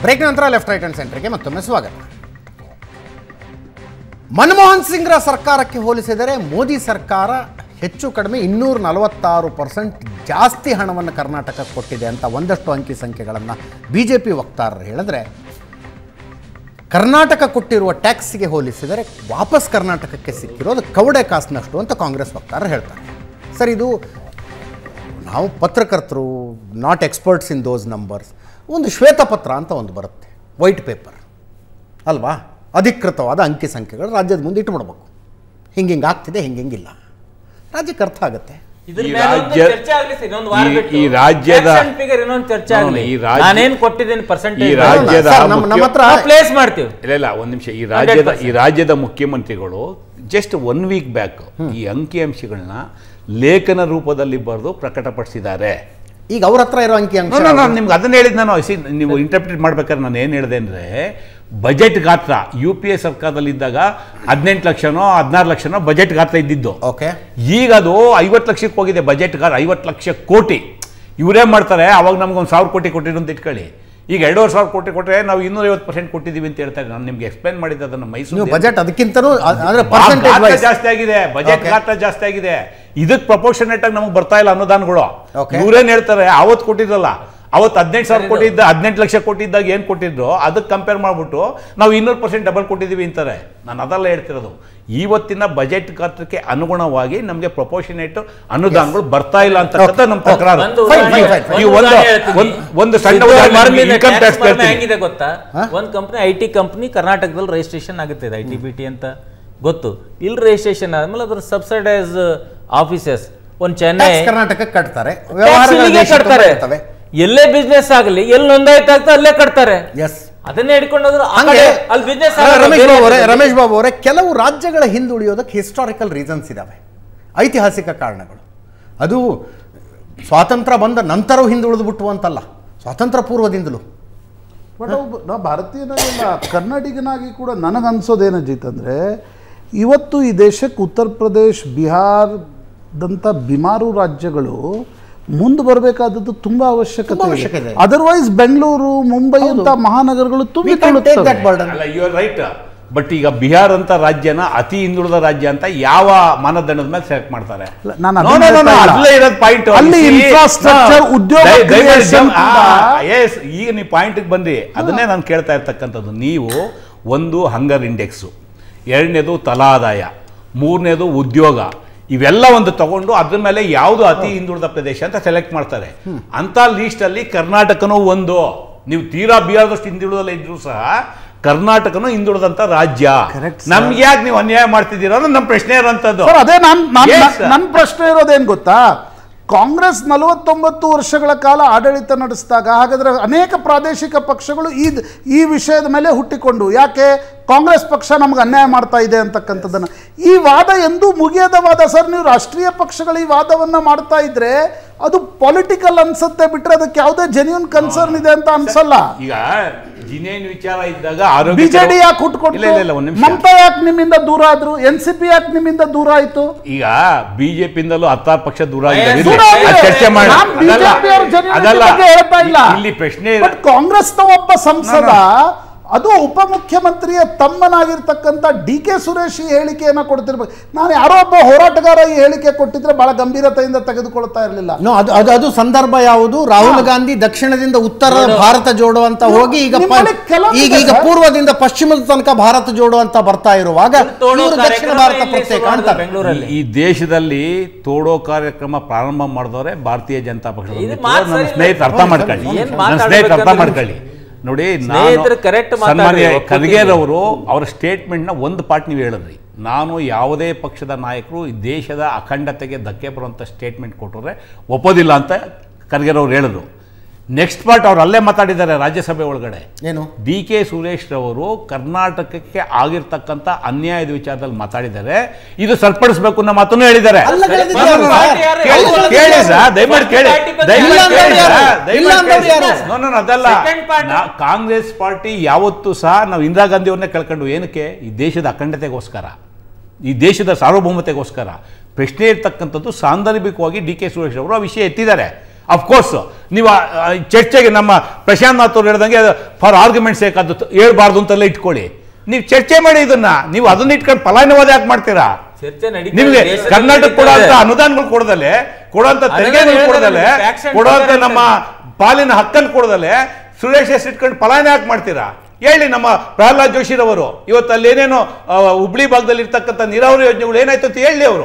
Break ನಂತರ left right and ಸೆಂಟರ್ಗೆ ಮತ್ತೊಮ್ಮೆ ಸ್ವಾಗತ ಮನಮೋಹನ್ ಸಿಂಗ್ರ ಸರ್ಕಾರಕ್ಕೆ ಹೋಲಿಸಿದರೆ ಮೋದಿ ಸರ್ಕಾರ ಹೆಚ್ಚು ಕಡಿಮೆ ಇನ್ನೂರ ನಲವತ್ತಾರು ಪರ್ಸೆಂಟ್ ಜಾಸ್ತಿ ಹಣವನ್ನು ಕರ್ನಾಟಕಕ್ಕೆ ಕೊಟ್ಟಿದೆ ಅಂತ ಒಂದಷ್ಟು ಅಂಕಿ ಸಂಖ್ಯೆಗಳನ್ನು ಬಿ ಜೆ ಪಿ ವಕ್ತಾರರು ಹೇಳಿದ್ರೆ ಕರ್ನಾಟಕ ಕೊಟ್ಟಿರುವ ಟ್ಯಾಕ್ಸ್ಗೆ ಹೋಲಿಸಿದರೆ ವಾಪಸ್ ಕರ್ನಾಟಕಕ್ಕೆ ಸಿಕ್ಕಿರೋದು ಕವಡೆ ಕಾಸಿನಷ್ಟು ಅಂತ ಕಾಂಗ್ರೆಸ್ ವಕ್ತಾರರು ಹೇಳ್ತಾರೆ ಸರ್ ಇದು ನಾವು ಪತ್ರಕರ್ತರು not experts in those numbers ಒಂದು ಶ್ವೇತಪತ್ರ ಅಂತ ಒಂದು ಬರುತ್ತೆ ವೈಟ್ ಪೇಪರ್ ಅಲ್ವಾ ಅಧಿಕೃತವಾದ ಅಂಕಿ ಸಂಖ್ಯೆಗಳು ರಾಜ್ಯದ ಮುಂದೆ ಇಟ್ಬಿಡ್ಬೇಕು ಹಿಂಗೆ ಹಿಂಗೆ ಆಗ್ತಿದೆ ಹಿಂಗೆ ಹಿಂಗಿಲ್ಲ ರಾಜ್ಯಕ್ಕೆ ಅರ್ಥ ಆಗುತ್ತೆ ಇದ್ರ ಈ ಮೇಲೆ ಒಂದು ರಾಜ್ಯ- ಚರ್ಚೆ ಆಗ್ಲಿ ಸರ್, ಇನ್ನೊಂದು ವಾರ ಈ- ಬಿಟ್ಟು. ಈ ರಾಜ್ಯದ- Tax and figure ಇನ್ನೊಂದು ಚರ್ಚೆ ನೋಡಿ, ಆಗಲಿ ಈ ರಾಜ್ಯ- ನಾನೇನ್ ಕೊಟ್ಟಿದ್ದೀನಿ ಪರ್ಸೆಂಟೇಜ್ ಈ ರಾಜ್ಯದ ಸರ್, ನಮ್ಮ ನಮ್ಮ ಹತ್ರ ಪ್ಲೇಸ್ ಮಾಡ್ತೀವಿ ಇಲ್ಲ ಇಲ್ಲ ಒಂದು ನಿಮಿಷ ಈ ರಾಜ್ಯದ 100%. ಈ ರಾಜ್ಯದ ಮುಖ್ಯಮಂತ್ರಿಗಳು ಜಸ್ಟ್ ಒನ್ ವೀಕ್ ಬ್ಯಾಕ್ ಈ ಅಂಕಿಅಂಶಗಳನ್ನ ಲೇಖನ ರೂಪದಲ್ಲಿ ಬರೆದು ಪ್ರಕಟಪಡಿಸಿದ್ದಾರೆ ಈಗ ಅವ್ರ ಹತ್ರ ಇರೋ ಅಂಕಿ ಅಂಶ ನಾನು ನಿಮ್ಗೆ ಅದನ್ನ ಹೇಳಿದ್ ನಾನು ಸಿ ನೀವು ಇಂಟರ್ಪ್ರಿಟ್ ಮಾಡ್ಬೇಕಾದ್ರೆ ನಾನು ಏನು ಹೇಳಿದೆ ಅಂದರೆ ಬಜೆಟ್ ಗಾತ್ರ ಯು ಪಿ ಎ ಸರ್ಕಾರದಲ್ಲಿದ್ದಾಗ ಹದಿನೆಂಟು ಲಕ್ಷನೋ ಹದಿನಾರು ಲಕ್ಷನೋ ಬಜೆಟ್ ಗಾತ್ರ ಇದ್ದಿದ್ದು ಓಕೆ ಈಗ ಅದು ಐವತ್ತು ಲಕ್ಷಕ್ಕೆ ಹೋಗಿದೆ ಬಜೆಟ್ ಗಾತ್ರ ಐವತ್ತು ಲಕ್ಷ ಕೋಟಿ ಇವರೇ ಮಾಡ್ತಾರೆ ಅವಾಗ ನಮ್ಗೊಂದು ಸಾವಿರ ಕೋಟಿ ಕೊಟ್ಟಿರು ಅಂತ ಇಟ್ಕೊಳ್ಳಿ ಈಗ ಎರಡೂವರೆ ಸಾವಿರ ಕೋಟಿ ಕೊಟ್ಟರೆ ನಾವು ಇನ್ನೂರೈವತ್ತು ಪರ್ಸೆಂಟ್ ಕೊಟ್ಟಿದ್ದೀವಿ ಅಂತ ಹೇಳ್ತಾರೆ ನಾನು ನಿಮ್ಗೆ ಎಕ್ಸ್ಪ್ಲೈನ್ ಮಾಡಿದ್ದೆ ಅದನ್ನು ನೀವು ಮೈಸೂರು ಬಜೆಟ್ ಅದಕ್ಕಿಂತನೂ ಅ- ಅಂದ್ರೆ ಆ ಪರ್ಸೆಂಟೇಜ್ ಗಾತ್ರ ವೈಸ್ ಜಾಸ್ತಿ ಆಗಿದೆ ಬಜೆಟ್ Okay. ಗಾತ್ರ ಜಾಸ್ತಿ ಆಗಿದೆ ಇದಕ್ಕೆ ಪ್ರಪೋರ್ಷನೇಟ್ ಆಗಿ ನಮಗೆ ಬರ್ತಾ ಇಲ್ಲ ಅನುದಾನಗಳು Okay. ಇವ್ರೇನ್ ಹೇಳ್ತಾರೆ ಅವತ್ತು ಕೊಟ್ಟಿದ್ರಲ್ಲ ಅವತ್ತು ಹದಿನೆಂಟು ಸಾವಿರ ಕೊಟ್ಟಿದ್ದ ಹದಿನೆಂಟು ಲಕ್ಷ ಕೊಟ್ಟಿದ್ದಾಗ ಏನು ಕೊಟ್ಟಿದ್ರು ಅದಕ್ಕೆ ಕಂಪೇರ್ ಮಾಡ್ಬಿಟ್ಟು ನಾವು ಇನ್ನೂರು ಪರ್ಸೆಂಟ್ ಡಬಲ್ ಕೊಟ್ಟಿದ್ದೀವಿ ಅಂತಾರೆ ನಾನು ಅದೆಲ್ಲ ಹೇಳ್ತಿರೋದು ಇವತ್ತಿನ ಬಜೆಟ್ ಗಾತ್ರಕ್ಕೆ ಅನುಗುಣವಾಗಿ ನಮಗೆ ಪ್ರಪೋರ್ಷನೇಟ್ ಅನುದಾನಗಳು ಬರ್ತಾ ಇಲ್ಲ ಅಂತಕ್ಕಂಥ ನಮ್ಮ ತಕರಾರು ಒಂದು Fine, ಉದಾಹರಣೆ- fine, fine. ಒಂದು ಈ ಒಂದು- ಉದಾಹರಣೆ ಹೇಳ್ತೀನಿ. ಒಂದು- ಒಂದು ಸಣ್ಣ ಇದು ಉದಾಹರಣೆ ಮರ್ಮಿದೆ, income tax tax ಮರ್ಮೆ ಹೇಳ್ತೀನಿ. ಹೆಂಗಿದೆ ಗೊತ್ತಾ ಹಾ? ಒಂದು ಕಂಪ್ನಿ ಐ ಟಿ ಕಂಪ್ನಿ ಕರ್ನಾಟಕದಲ್ಲಿ ರಿಜಿಸ್ಟ್ರೇಷನ್ ಆಗುತ್ತೆ ಐ ಟಿ ಬಿ ಟಿ ಅಂತ ಗೊತ್ತು ಇಲ್ಲಿ ರಿಜಿಸ್ಟ್ರೇಷನ್ ಆದ್ಮೇಲೆ ಅದ್ರ ಸಬ್ಸಿಡೈಸ್ ಆಫೀಸಸ್ ಒಂದು ಚೆನ್ನೈ ಟ್ಯಾಕ್ಸ್ ಕರ್ನಾಟಕಕ್ಕೆ ಕಟ್ತಾರೆ tax ವ್ಯವಹಾರಗಳು ಇಲ್ಲಿಗೆ ದೇಶಕ್ಕೆ ಕಟ್ತಾರೆ ಇರ್ತವೆ ಎಲ್ಲೇ ಬಿಸ್ನೆಸ್ ಆಗಲಿ ಎಲ್ಲಿ ನೋಂದಾಯಿತ ಆಗ್ತಾ ಅಲ್ಲೇ ಕಟ್ತಾರೆ ಎಸ್ ಅದನ್ನೇ ಹಿಡ್ಕೊಂಡು ಹೋದ್ರೆ ಆ ಹಂಗೆ ಕಡೆ ಅಲ್ಲಿ ಬಿಸ್ನೆಸ್ ರಮೇಶ್ ಬಾಬು ಅವರೇ ರಮೇಶ್ ಬಾಬು ಅವರೇ ಕೆಲವು ರಾಜ್ಯಗಳ ಹಿಂದುಳಿಯೋದಕ್ಕೆ ಹಿಸ್ಟಾರಿಕಲ್ ರೀಸನ್ಸ್ ಇದಾವೆ ಐತಿಹಾಸಿಕ ಕಾರಣಗಳು ಅದು ಸ್ವಾತಂತ್ರ್ಯ ಬಂದ ನಂತರವೂ ಹಿಂದುಳಿದು ಬಿಟ್ಟು ಅಂತಲ್ಲ ಸ್ವಾತಂತ್ರ್ಯ ಪೂರ್ವದಿಂದಲೂ ಬಟ್ ಒಬ್ಬ ನಾ ಭಾರತೀಯನಾಗಿಲ್ಲ ಕನ್ನಡಿಗನಾಗಿ ಕೂಡ ನನಗನ್ಸೋದೇನಜಿತ್ ಅಂದರೆ ಇವತ್ತು ಈ ದೇಶಕ್ಕೆ ಉತ್ತರ ಪ್ರದೇಶ್ ಬಿಹಾರದಂಥ ಬಿಮಾರು ರಾಜ್ಯಗಳು ಮುಂದೆ ಬರಬೇಕಾದದ್ದು ತುಂಬಾ ಅವಶ್ಯಕತೆ ತುಂಬಾ ಅವಶ್ಯಕತೆ ಇದೆ. ಅದರ್ವೈಸ್ ಬೆಂಗಳೂರು ಮುಂಬೈ ಅಂತ ಮಹಾನಗರಗಳು ತುಂಬಿ We can't take that ತುಳುಕ್ತವೆ burden. ಅಲ್ಲ ಯು ಆರ್ ರೈಟ್ ಬಟ್ ಈಗ ಬಿಹಾರ ಅಂತ ರಾಜ್ಯನ ಅತಿ ಹಿಂದುಳಿದ ರಾಜ್ಯ ಅಂತ ಯಾವ ಮಾನದಂಡದ ಮೇಲೆ ಸೆಲೆಕ್ಟ್ ಮಾಡ್ತಾರೆ ಅಲ್ಲ, ನಾನು No, ಅದನ್ನ no, no, no, ಹೇಳ್ತಾ ಇಲ್ಲ. ಅಲ್ಲೇ ಇರೋದು ಪಾಯಿಂಟ್ ಅಲ್ಲಿ infrastructure, ಉದ್ಯೋಗ creation ಕೂಡ- ಎಸ್ ಈಗ ನೀವು ಪಾಯಿಂಟ್ಗೆ ಬಂದ್ರಿ ಅದನ್ನೇ ನಾನು ಕೇಳ್ತಾ ಇರ್ತಕ್ಕಂಥದ್ದು ನೀವು ಒಂದು ಹಂಗರ್ ಇಂಡೆಕ್ಸು ಎರಡನೇದು ತಲಾದಾಯ ಮೂರನೇದು ಉದ್ಯೋಗ ಇವೆಲ್ಲ ಒಂದು ತಗೊಂಡು ಅದ್ರ ಮೇಲೆ ಯಾವುದು ಅತಿ ಹಿಂದುಳಿದ ಪ್ರದೇಶ ಅಂತ ಸೆಲೆಕ್ಟ್ ಮಾಡ್ತಾರೆ ಅಂತ ಲೀಸ್ಟಲ್ಲಿ ಕರ್ನಾಟಕನೂ ಒಂದು ನೀವು ತೀರಾ ಬಿಹಾರದಷ್ಟು ಹಿಂದುಳಿದಲ್ಲ ಇದ್ರು ಸಹ ಕರ್ನಾಟಕನೂ ಹಿಂದುಳಿದಂತ ರಾಜ್ಯ Correct, sir. ನಮ್ಗೆ ಯಾಕೆ ನೀವು ಅನ್ಯಾಯ ಮಾಡ್ತಿದ್ದೀರೋ ಅನ್ನೋದು ನಮ್ಮ ಪ್ರಶ್ನೆ ಇರೋಂಥದ್ದು ಸರ್ ಅದೇ ನಾನು Yes, sir. ನನ್ನ ಪ್ರಶ್ನೆ ಇರೋದೇನು ಗೊತ್ತಾ ಕಾಂಗ್ರೆಸ್ ನಲವತ್ತೊಂಬತ್ತು ವರ್ಷಗಳ ಕಾಲ ಆಡಳಿತ ನಡೆಸಿದಾಗ ಹಾಗಾದ್ರೆ ಅನೇಕ ಪ್ರಾದೇಶಿಕ ಪಕ್ಷಗಳು ಈ ಈ ವಿಷಯದ ಮೇಲೆ ಹುಟ್ಟಿಕೊಂಡು ಯಾಕೆ ಕಾಂಗ್ರೆಸ್ ಪಕ್ಷ ನಮ್ಗೆ ಅನ್ಯಾಯ ಮಾಡ್ತಾ ಇದೆ ಅಂತಕ್ಕಂಥದ್ದನ್ನು ಈ ವಾದ ಎಂದೂ ಮುಗಿಯದ ವಾದ ಸರ್ ನೀವು ರಾಷ್ಟ್ರೀಯ ಪಕ್ಷಗಳು ಈ ವಾದವನ್ನ ಮಾಡ್ತಾ ಇದ್ರೆ ಅದು ಪೊಲಿಟಿಕಲ್ ಅನ್ಸುತ್ತೆ ಬಿಟ್ರೆ ಅದಕ್ಕೆ ಯಾವುದೇ ಜೆನ್ಯೂನ್ ಕನ್ಸರ್ನ್ ಇದೆ ಅಂತ ಅನ್ಸಲ್ಲ ಈಗ ಜಿನೇನ್ ವಿಚಾರ ಇದ್ದಾಗ ಆರೋಗ್ಯ ಬಿಜೆಡಿ ಯಾಕೆ ಇಲ್ಲ ಹುಟ್ಕೊಟ್ಟು ಇಲ್ಲ ಇಲ್ಲ ಒಂದ್ ನಿಮಿಷ ಮಮತಾ ಯಾಕೆ ನಿಮ್ಮಿಂದ ದೂರ ಆದ್ರು ಎನ್ ಸಿ ಪಿ ಯಾಕೆ ನಿಮ್ಮಿಂದ ದೂರ ಆಯ್ತು ಈಗ ಬಿಜೆಪಿಯಿಂದಲೂ ಹತ್ತಾರು ಪಕ್ಷ ದೂರ ಆಗಿದೆ ಏ, ಇರ್ಲಿ. ದೂರ ಅದ್ ಆಗಿದೆ. ಚರ್ಚೆ ಮಾಡಿ ನಾನ್ BJP ಅವ್ರ genuinity ಬಗ್ಗೆ ಹೇಳ್ತಾ ಇಲ್ಲ. ಇಲ್ಲಿ ಪ್ರಶ್ನೆ ಬಟ್ ಕಾಂಗ್ರೆಸ್ನ ಒಬ್ಬ ಸಂಸದ ಅದು ಉಪಮುಖ್ಯಮಂತ್ರಿಯ ತಮ್ಮನಾಗಿರ್ತಕ್ಕಂಥ ಡಿ ಕೆ ಸುರೇಶ್ ಈ ಹೇಳಿಕೆಯನ್ನ ಕೊಡ್ತಿರ್ಬೇಕು ನಾನು ಯಾರೋ ಒಬ್ಬ ಹೋರಾಟಗಾರ ಈ ಹೇಳಿಕೆ ಕೊಟ್ಟಿದ್ರೆ ಬಹಳ ಗಂಭೀರತೆಯಿಂದ ತೆಗೆದುಕೊಳ್ತಾ ಇರಲಿಲ್ಲ ನೋ ಅದು ಅದು ಅದು ಸಂದರ್ಭ ಯಾವುದು ರಾಹುಲ್ ಗಾಂಧಿ ದಕ್ಷಿಣದಿಂದ ಉತ್ತರ ಭಾರತ ಜೋಡೋ ಅಂತ ಹೋಗಿ ಈಗ ಪ- ನಿಮ್ಮಲ್ಲಿ ಕೆಲವೊಂದಿದೆ ಈಗ ಈಗ ಸರ್. ಪೂರ್ವದಿಂದ ಪಶ್ಚಿಮದ ತನಕ ಭಾರತ ಜೋಡೋ ಅಂತ ಬರ್ತಾ ಇರುವಾಗ ತೋಡೋ ಇವರು ದಕ್ಷಿಣ ಕಾರ್ಯಕ್ರಮ ಭಾರತ ಇಲ್ಲಿ ಪ್ರತ್ಯೇಕ ಶುರು ಅಂತಾರೆ ಬೆಂಗಳೂರಲ್ಲಿ ಈ ದೇಶದಲ್ಲಿ ತೋಡೋ ಕಾರ್ಯಕ್ರಮ ಪ್ರಾರಂಭ ಮಾಡಿದವರೆ ಭಾರತೀಯ ಜನತಾ ಪಕ್ಷದ ಇದು ಮಿತ್ರರು. ಮಾತು ನನ್ನ ಸರಿ ಸ್ನೇಹಿತರು ಅರ್ಥ ಇಲ್ಲ. ಮಾಡ್ಕೊಳ್ಳಿ ಏನ್ ನನ್ನ ಸ್ನೇಹಿತರು ಅರ್ಥ ಮಾತಾಡ್ಬೇಕಂದ್ರೆ ಮಾಡ್ಕೊಳ್ಳಿ ನೋಡಿ ನಾನು ಸ್ನೇಹಿತರು correct ಮಾತಾಡಿ, ಸನ್ಮಾನ್ಯ ಒಪ್ಕೊತೀನಿ. ಖರ್ಗೆರ್ ಅವರು ಅವರ ಸ್ಟೇಟ್ಮೆಂಟ್ನ ಒಂದು ಪಾರ್ಟ್ ನೀವು ಹೇಳಿದ್ರಿ ನಾನು ಯಾವುದೇ ಪಕ್ಷದ ನಾಯಕರು ಈ ದೇಶದ ಅಖಂಡತೆಗೆ ಧಕ್ಕೆ ಬರುವಂಥ ಸ್ಟೇಟ್ಮೆಂಟ್ ಕೊಟ್ಟರೆ ಒಪ್ಪೋದಿಲ್ಲ ಅಂತ ಖರ್ಗೆರ್ ಅವ್ರು ಹೇಳಿದ್ರು ನೆಕ್ಸ್ಟ್ ಪಾರ್ಟ್ ಅವ್ರು ಅಲ್ಲೇ ಮಾತಾಡಿದ್ದಾರೆ ರಾಜ್ಯಸಭೆ ಒಳಗಡೆ ಏನು ಡಿ ಕೆ ಸುರೇಶ್ ರವರು ಕರ್ನಾಟಕಕ್ಕೆ ಆಗಿರ್ತಕ್ಕಂಥ ಅನ್ಯಾಯದ ವಿಚಾರದಲ್ಲಿ ಮಾತಾಡಿದ್ದಾರೆ ಇದು ಸರಿಪಡಿಸಬೇಕು ಅನ್ನೋ ಮಾತನ್ನು ಹೇಳಿದ್ದಾರೆ ಅಲ್ಲ ಹೇಳಿದ್ದು No, no, no, ಯಾರು? no. ಯಾರು? ಕೇಳಿ- ಯಾರು? ಕೇಳಿ ಸರ್ ದಯಮಾಡಿ ಕೇಳಿ ಇಲ್ಲ ದಯಮಾಡಿ ಅಂದವ್ರು ಕೇಳಿ ಯಾರು? ಸರ್, ದಯಮಾಡಿ ಇಲ್ಲ ಅಂದವ್ರು ಕೇಳಿ. ಯಾರು? No, no, no, ಅದಲ್ಲ Second part. ನಾ- ಕಾಂಗ್ರೆಸ್ ಪಾರ್ಟಿ ಯಾವತ್ತೂ ಸಹ ನಾವು ಇಂದಿರಾ ಗಾಂಧಿ ಅವ್ರನ್ನೇ ಕೇಳ್ಕೊಂಡು ಏನಕ್ಕೆ ಈ ದೇಶದ ಅಖಂಡತೆಗೋಸ್ಕರ ಈ ದೇಶದ ಸಾರ್ವಭೌಮತೆಗೋಸ್ಕರ ಪ್ರಶ್ನೆ ಇರ್ತಕ್ಕಂಥದ್ದು ಸಾಂದರ್ಭಿಕವಾಗಿ ಡಿ ಕೆ ಸುರೇಶ್ ಅವರು ಆ ವಿಷಯ ಎತ್ತಿದ್ದಾರೆ ಅಫ್ಕೋರ್ಸ್ ನೀವು ಆ- ಆ ಚರ್ಚೆಗೆ ನಮ್ಮ ಪ್ರಶಾಂತ್ ನಾಥ್ ಅವ್ರು ಹೇಳ್ದಂಗೆ ಫಾರ್ ಆರ್ಗ್ಯುಮೆಂಟ್ ಸೇಕಾದ್ದು ಹೇಳ್ಬಾರ್ದು ಅಂತೆಲ್ಲ ಇಟ್ಕೊಳ್ಳಿ ನೀವು ಚರ್ಚೆ ಮಾಡಿ ಇದನ್ನ ನೀವು ಅದನ್ನ ಇಟ್ಕೊಂಡು ಪಲಾಯನವಾದ ಯಾಕೆ ಮಾಡ್ತೀರಾ ಚರ್ಚೆ ನಡೀತಾ ನಿಮ್ಗೆ ಇದೆ, ದೇಶದಲ್ಲಿ ಕರ್ನಾಟಕ ನಡೀತಾ ಕೊಡುವಂತ ಇದೆ. ಅನುದಾನಗಳು ಕೊಡದಲೆ ಕೊಡುವಂತ ಅದನ್ನ ತೆರಿಗೆಗಳು ಹೇಳ್ತಾರೆ ಕೊಡದಲೆ ನಿಮ್ಗೆ tax and ಕೊಡುವಂತ tolerance ನಮ್ಮ ಪಾಲಿನ ಹಕ್ಕನ್ನು ಕೊಡದಲೆ ಸುರೇಶ್ ಎಸ್ ಇಟ್ಕೊಂಡು ಪಲಾಯನ ಯಾಕೆ ಮಾಡ್ತೀರಾ ಹೇಳಿ ನಮ್ಮ ಪ್ರಹ್ಲಾದ್ ಜೋಶಿರವರು ಇವತ್ತು ಅಲ್ಲಿ ಏನೇನೋ ಆ, ಹುಬ್ಳಿ ಭಾಗದಲ್ಲಿ ಇರ್ತಕ್ಕಂಥ ನೀರಾವರಿ ಯೋಜನೆಗಳು ಏನಾಯ್ತು ಅಂತ ಹೇಳಿ ಅವರು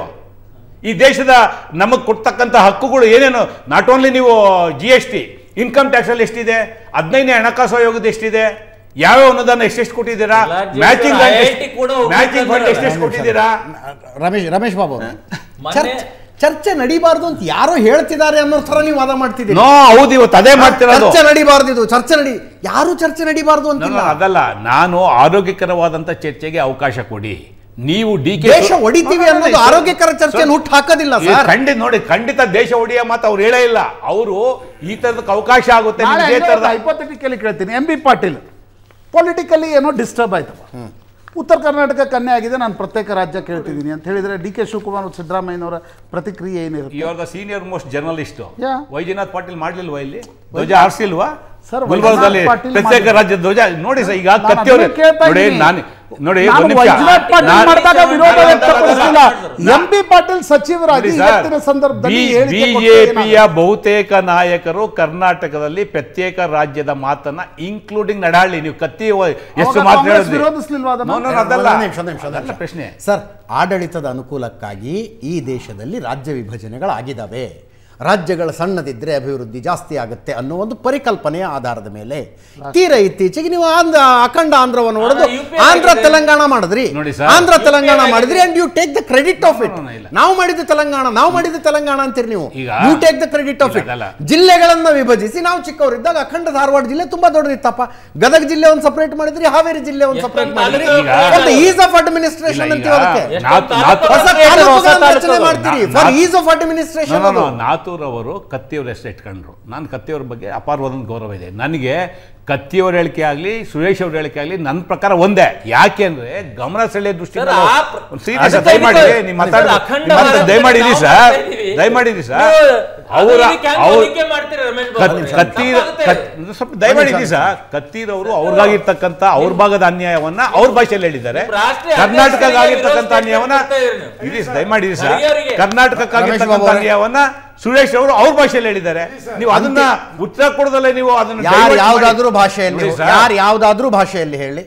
ಈ ದೇಶದ ನಮಗೆ ಕೊಡ್ತಕ್ಕಂಥ ಹಕ್ಕುಗಳು ಏನೇನು ನಾಟ್ ಓನ್ಲಿ ನೀವು G S T income tax ಅಲ್ಲಿ ಎಷ್ಟಿದೆ ಹದಿನೈದನೇ ಹಣಕಾಸು ಆಯೋಗದ ಎಷ್ಟಿದೆ ಯಾವ್ಯಾವ ಅನುದಾನ ಎಷ್ಟೆಷ್ಟು ಕೊಟ್ಟಿದ್ದೀರಾ ಪ್ರಹ್ಲಾದ್ ಜೋಶಿ ಮ್ಯಾಚಿಂಗ್ ಅವರು IIT ಕೂಡ ಹೋಗ್ಬಿಟ್ಟು ಮ್ಯಾಚಿಂಗ್ ಫಂಡ್ ಬಂದ್ರಲ್ಲ. ಎಷ್ಟೆಷ್ಟು ಕೊಟ್ಟಿದ್ದೀರಾ ರಮೇಶ್ ರಮೇಶ್ ಬಾಬು ಅವರೇ, ಮೊನ್ನೆ- ಚರ್ಚೆ ಚರ್ಚೆ ನಡಿಬಾರ್ದು ಅಂತ ಯಾರೋ ಹೇಳ್ತಿದ್ದಾರೆ ಅನ್ನೋ ಥರ ನೀವು ವಾದ ಮಾಡ್ತಿದ್ದೀರಿ ನೋ ಹೌದು ಇವತ್ತು ಅದೇ ಮಾಡ್ತಿರೋದು ಚರ್ಚೆ ನಡಿಬಾರ್ದು ಇದು ಚರ್ಚೆ ನಡಿ ಯಾರು ಚರ್ಚೆ ನಡಿಬಾರ್ದು ನಾನು ಅಂತಿಲ್ಲ ಅದಲ್ಲ ನಾನು ಆರೋಗ್ಯಕರವಾದಂತ ಚರ್ಚೆಗೆ ಅವಕಾಶ ಕೊಡಿ ನೀವು ಡಿ ಕೆ ದೇಶ ಹೊಡಿತೀವಿ ಅನ್ನೋದು ಆರೋಗ್ಯಕರ ಚರ್ಚೆಯನ್ನು ಹುಟ್ಟು ಹಾಕೋದಿಲ್ಲ ಸರ್ ಖಂಡಿತ ನೋಡಿ ಖಂಡಿತ ದೇಶ ಹೊಡಿಯ ಮಾತು ಅವ್ರು ಹೇಳೇ ಇಲ್ಲ ಅವರು ಈ ತರದಕ್ಕೆ ಅವಕಾಶ ಆಗುತ್ತೆ ನಾಳೆ ನಿಮ್ಗೆ ಈ ತರದ ಹೈಪೋಥೆಟಿಕಲಿ ಕೇಳ್ತೀನಿ ಎಂ ಬಿ ಪಾಟೀಲ್ ಪೊಲಿಟಿಕಲಿ ಏನೋ ಡಿಸ್ಟರ್ಬ್ ಆಯ್ತಪ್ಪ ಉತ್ತರ ಕರ್ನಾಟಕ ಕನ್ಯೆ ಆಗಿದೆ ನಾನು ಪ್ರತ್ಯೇಕ ರಾಜ್ಯ ಕೇಳ್ತಿದ್ದೀನಿ ಅಂತ ಹೇಳಿದ್ರೆ ಡಿ ಕೆ ಶಿವಕುಮಾರ್ ಮತ್ತು ಸಿದ್ದರಾಮಯ್ಯನವರ ಪ್ರತಿಕ್ರಿಯೆ ಏನಿರುತ್ತೆ ಇವಾಗ senior most journalist Yeah. Vaidyanath Patil ಮಾಡ್ಲಿಲ್ವಾ ಇಲ್ಲಿ ಧ್ವಜ ಹಾರಿಸಿಲ್ವಾ Sir, ಗುಲ್ಬರ್ಗದಲ್ಲಿ ವೈದ್ಯನಾಥ್ ಪಾಟೀಲ್ ಪ್ರತ್ಯೇಕ ಮಾಡಿದ್ರು. ರಾಜ್ಯ ಧ್ವಜ ನೋಡಿ ಸರ್ ಈಗ ನಾನು ಕತ್ತಿಯವ್ರೆ ಅದನ್ನ ಕೇಳ್ತಾ ನೋಡಿ ಇದ್ದೀನಿ. ನಾನು ನೋಡಿ ನಾನು ಒಂದ್ ನಿಮಿಷ ವೈದ್ಯನಾಥ್ ಪಾಟೀಲ್ ನಾನು- ಮಾಡಿದಾಗ ವಿರೋಧ ನಾನು- ವ್ಯಕ್ತಪಡಿಸಲಿಲ್ಲ ನಾನು- ಎಂ ಪಿ ಪಾಟೀಲ್ ಸಚಿವರಾಗಿ ನೋಡಿ ಸರ್, ಇವತ್ತಿನ ಸಂದರ್ಭದಲ್ಲಿ ಬಿ- ಹೇಳಿಕೆ ಕೊಟ್ಟರೆ ಬಿಜೆಪಿಯ ಏನಾಗುತ್ತೆ? ಬಹುತೇಕ ನಾಯಕರು ಕರ್ನಾಟಕದಲ್ಲಿ ಪ್ರತ್ಯೇಕ ರಾಜ್ಯದ ಮಾತನ್ನ ಇನ್ಕ್ಲೂಡಿಂಗ್ ನಡಾಳಿ ನೀವು ಕತ್ತಿ ವ- ಎಷ್ಟು ಅವಾಗ ಮಾತು ಕಾಂಗ್ರೆಸ್ ಹೇಳಿದ್ರಿ ವಿರೋಧಿಸ್ಲಿಲ್ವಾ ಅದನ್ನ? No, no, no, ಅದಲ್ಲ ಒಂದು ನಿಮಿಷ, ಒಂದು ನಿಮಿಷ, ಒಂದು ಅದಲ್ಲ ನಿಮಿಷ. ಪ್ರಶ್ನೆ ಸರ್ ಆಡಳಿತದ ಅನುಕೂಲಕ್ಕಾಗಿ ಈ ದೇಶದಲ್ಲಿ ರಾಜ್ಯ ವಿಭಜನೆಗಳಾಗಿದ್ದಾವೆ ರಾಜ್ಯಗಳ ಸಣ್ಣದಿದ್ರೆ ಅಭಿವೃದ್ಧಿ ಜಾಸ್ತಿ ಆಗುತ್ತೆ ಅನ್ನೋ ಒಂದು ಪರಿಕಲ್ಪನೆಯ ಆಧಾರದ ಮೇಲೆ ತೀರ ಇತ್ತೀಚೆಗೆ ನೀವು ಆಂಧ್ರ ಅಖಂಡ ಆಂಧ್ರವನ್ನು ಹೊಡೆದು ಆ, UP ಆಂಧ್ರ ಆಗಿದೆ. ತೆಲಂಗಾಣ ಮಾಡಿದ್ರಿ ನೋಡಿ ಸರ್. ಆಂಧ್ರ ತೆಲಂಗಾಣ ಆಗಿದೆ. ಮಾಡಿದ್ರಿ and you take the credit of it No, no, ಇಲ್ಲ. ನಾವು ಮಾಡಿದ ತೆಲಂಗಾಣ ನಾವು ಮಾಡಿದ ತೆಲಂಗಾಣ ಅಂತೀರಿ ನೀವು ಈಗ you take the credit of ಇಲ್ಲ, ಇಟ್ ಅದಲ್ಲ. ಜಿಲ್ಲೆಗಳನ್ನ ವಿಭಜಿಸಿ ನಾವು ಚಿಕ್ಕವರಿದ್ದಾಗ ಅಖಂಡ ಧಾರವಾಡ ಜಿಲ್ಲೆ ತುಂಬಾ ದೊಡ್ಡದಿತ್ತಪ್ಪ ಗದಗ ಜಿಲ್ಲೆ ಒಂದು ಸಪರೇಟ್ ಮಾಡಿದ್ರಿ ಹಾವೇರಿ ಜಿಲ್ಲೆ ಒಂದು ಎಷ್ಟೊಂದು ಸಪರೇಟ್ ಮಾಡಿದ್ರಿ ತಾಲೂಕು- ಒಂದು ಈಸ್ ಆಫ್ ಅಡ್ಮಿನಿಸ್ಟ್ರೇಷನ್ ಇಲ್ಲ, ಅಂತೀವಿ ಈಗ ಅದಕ್ಕೆ ನಾತ್- ಎಷ್ಟೊಂದು ನಾತ್- ಹೊಸ ತಾಲೂಕು- ತಾಲೂಕುಗಳನ್ನ ಹೊಸ ರಚನೆ ತಾಲೂಕು. ಮಾಡ್ತೀರಿ ನಾ- ಫಾರ್ ನಾ- ease of administration No, no, ಅದು no, ನಾತೂರ್ ಅವರು ಕತ್ತಿಯವ್ರ ಹೆಸರು ಇಟ್ಕೊಂಡ್ರು ನಾನು ಕತ್ತಿಯವ್ರ ಬಗ್ಗೆ ಅಪಾರವಾದ ಗೌರವ ಇದೆ ನನಗೆ ಕತ್ತಿಯವ್ರ ಹೇಳಿಕೆ ಆಗಲಿ ಸುರೇಶ್ ಅವ್ರ ಹೇಳಿಕೆ ಆಗಲಿ ನನ್ನ ಪ್ರಕಾರ ಒಂದೇ ಯಾಕೆ ಅಂದ್ರೆ ಗಮನ ಸೆಳೆಯೋ ದೃಷ್ಟಿಯಿಂದ ಸರ್, ಆ ಪ್ರ- ಒಂದು serious ಅದಕ್ಕೆ ದಯಮಾಡಿ ಇದಕ್ಕೆ- ನೀವು ಮಾತಾಡಿ ಸರ್, ಅಖಂಡ ನೀವು ಮಾತಾಡಿ, ಭಾರತದಲ್ಲಿ ದಯಮಾಡಿ ಇರಿ ನಾವು ಸರ್ ಮಾಡ್ತಾ ಇದೀವಿ. ದಯಮಾಡಿ ಇರಿ ಸರ್ ನೀವು ಅವರ ಅದಕ್ಕೆ ಹ್ಯಾಂಗ್ ಅವ್ರ ಹೋಲಿಕೆ ಮಾಡ್ತೀರಾ ರಮೇಶ್ ಬಾಬು ಅವರೇ? ಕತ್ತೀರ ತಪ್ಪಾಗುತ್ತೆ. ಕತ್- ಸ್ವಲ್ಪ ದಯಮಾಡಿ ಇರಿ ಸರ್ ಕತ್ತೀರವರು ಅವ್ರಿಗಾಗಿರ್ತಕ್ಕಂಥ ಅವ್ರ ಭಾಗದ ಅನ್ಯಾಯವನ್ನ ಅವ್ರ ಭಾಷೆಯಲ್ಲಿ ಹೇಳಿದ್ದಾರೆ ನಿಮ್ಮ ರಾಷ್ಟ್ರೀಯ ಕರ್ನಾಟಕಕ್ಕಾಗಿರ್ತಕ್ಕಂಥ ವಿರೋಧ ಅನ್ಯಾಯವನ್ನ ಮಾಡ್ತಾ ಇದ್ದೀರಿ ನೀವು. ಇರಿ ಸರ್, ದಯಮಾಡಿ ಇರಿ ಸರ್ ಖರ್ಗೆಯವರಿಗೆ. ಕರ್ನಾಟಕಕ್ಕಾಗಿರ್ತಕ್ಕಂಥ ರಮೇಶ್ ಬಾಬು ಅವರೇ. ಅನ್ಯಾಯವನ್ನ ಸುರೇಶ್ ಅವರು ಅವ್ರ ಭಾಷೆಯಲ್ಲಿ ಹೇಳಿದ್ದಾರೆ ನೀವು ಅದನ್ನ ಉತ್ತರ ಕೊಡದಲ್ಲೇ ನೀವು ಅದನ್ನ ಯಾರು divert ಮಾಡಿ- ಯಾವ್ದಾದ್ರೂ ಭಾಷೆಯಲ್ಲಿ ನೋಡಿ ಸರ್, ಯಾರು ಯಾವ್ದಾದ್ರೂ ಭಾಷೆಯಲ್ಲಿ ಹೇಳಿ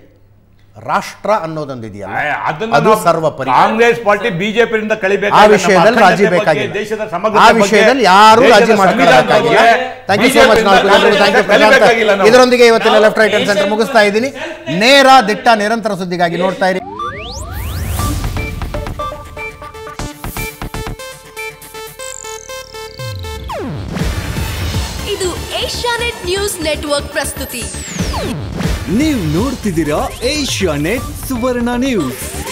ರಾಷ್ಟ್ರ ಅನ್ನೋದೊಂದು ಇದೆಯಲ್ಲ ಆ, ಅದನ್ನ ಅದು ನಾವು ಸರ್ವಪರಿ ಕಾಂಗ್ರೆಸ್ ಪಾರ್ಟಿ ಬಿಜೆಪಿಯಿಂದ ಕಳಿಬೇಕು ಆ ವಿಷಯದಲ್ಲಿ ರಾಜಿ ಬೇಕಾಗಿಲ್ಲ ದೇಶದ ಸಮಗ್ರ ಆ ವಿಷಯದಲ್ಲಿ ಯಾರು ರಾಜಿ ಮಾಡ್ಕೊಳ್ಳೋಕ್ಕಾಗಿಲ್ಲ ಥ್ಯಾಂಕ್ ಯು ಸೋ ಮಚ್ ನಾಲ್ಕು ಥ್ಯಾಂಕ್ ಯು ಪ್ರಶಾಂತ್ ಇದರೊಂದಿಗೆ ಇವತ್ತಿನ ಲೆಫ್ಟ್ ರೈಟ್ ಅಂಡ್ ಸೆಂಟರ್ ಮುಗಿಸ್ತಾ ಇದ್ದೀನಿ ನೇರ ದಿಟ್ಟ ನಿರಂತರ ಸುದ್ದಿಗಾಗಿ ನೋಡ್ತಾ ಇರಿ ಇದು ಏಷ್ಯಾನೆಟ್ ನ್ಯೂಸ್ ನೆಟ್ವರ್ಕ್ ಪ್ರಸ್ತುತಿ ನೀವು ನೋಡ್ತಿದ್ದೀರಾ ಏಷ್ಯಾ ನೆಟ್ ಸುವರ್ಣ ನ್ಯೂಸ್